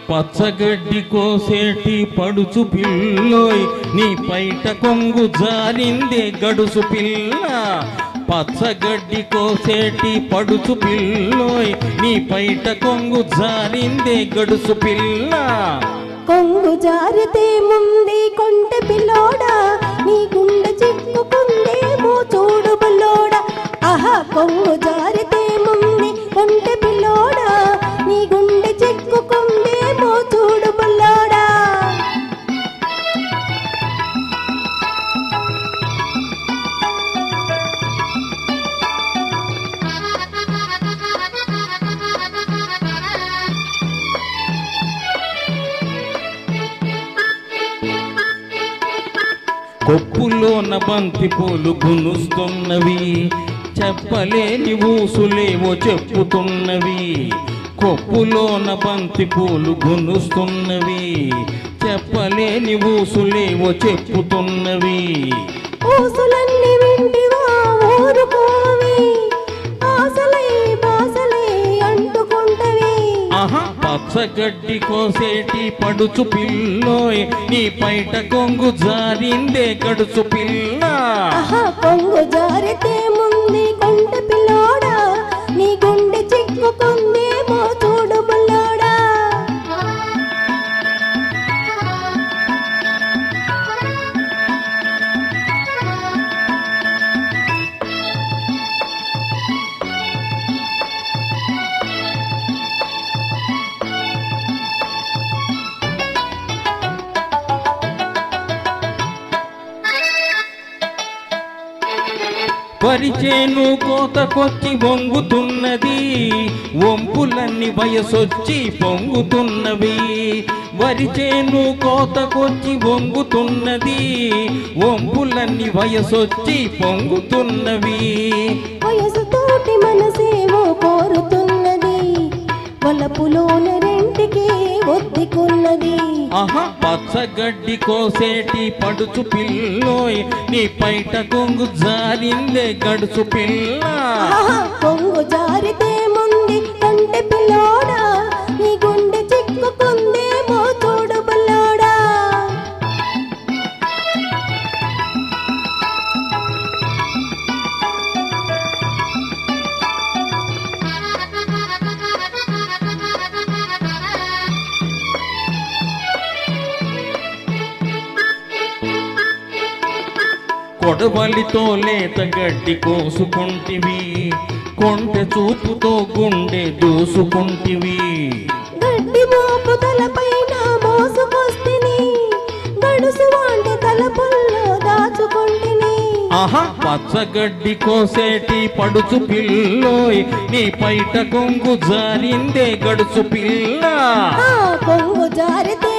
పచ్చగడ్డి కోసేటి పడుచు పిల్లోయ్ నీ పైట కొంగు జారిందే గడుసు పిల్ల పచ్చగడ్డి కోసేటి పడుచు పిల్లోయ్ నీ పైట కొంగు జారిందే గడుసు పిల్ల కొంగు జారితే ముందే కొంటె పిల్లోడా నీ గుండె చిక్కుకుందేమో చూడు బుల్లోడా ఆహా కొంగు జారితే ముందే కొంటె పిల్లోడా నీ గుండె చిక్కుకుందేమో చూడు బుల్లోడా కొప్పులోన బంతి పూలు గునుస్తున్నవి చెప్పలేని ఊసులేవో చెప్పుతున్నవి కొప్పులోన బంతి పూలు గునుస్తున్నవి చెప్పలేని ఊసులేవో చెప్పుతున్నవి ఊసులన్నీ వింటివా ఊరుకోవి ఆశలై బాసలై అంటుకుంటవి ఆహా పచ్చగడ్డి కోసేటి పడుచు పిల్లోయ్ నీ పైట కొంగు జారిందే గడుచు పిల్ల ఆహా కొంగు జారితే ముందే కొంటె పిల్లోడా నీ గుండె చిక్కుకుందేమో చూడు బుల్లోడా పరిచేను కోతకొచ్చి వంగుతున్నది వంపులన్నీ వయసొచ్చి పొంగుతున్నవి వరిచేను కోతకొచ్చి వంగుతున్నది వంపులన్నీ వయసొచ్చి పొంగుతున్నవి వయసుతోటి మనసేవో కోరుతున్నది వలపులోన రెంటికి ఒత్తికున్నది ఆహా పచ్చగడ్డి కోసేటి పడుచు పిల్లోయ్ నీ పైట కొంగు జారిందే గడుచు పిల్ల ఆహా కొంగు జారితే ముందే కంటె పిల్లోడా నీ గుండె చిక్కుకుందేమో చూడు బుల్లోడా కొడవలితో లేత గడ్డి కోసుకుంటివి కొంటె చూపుతో గుండె దూసుకుంటివి గడ్డి మోపు తలపైన మోసుకొస్తిని గడుసు వాంటి తలపుల్లో దాచుకుంటిని ఆహా పచ్చగడ్డి కోసేటి పడుచు పిల్లోయ్ నీ పైట కొంగు జారిందే గడుచు పిల్ల ఆ కొంగు జారితే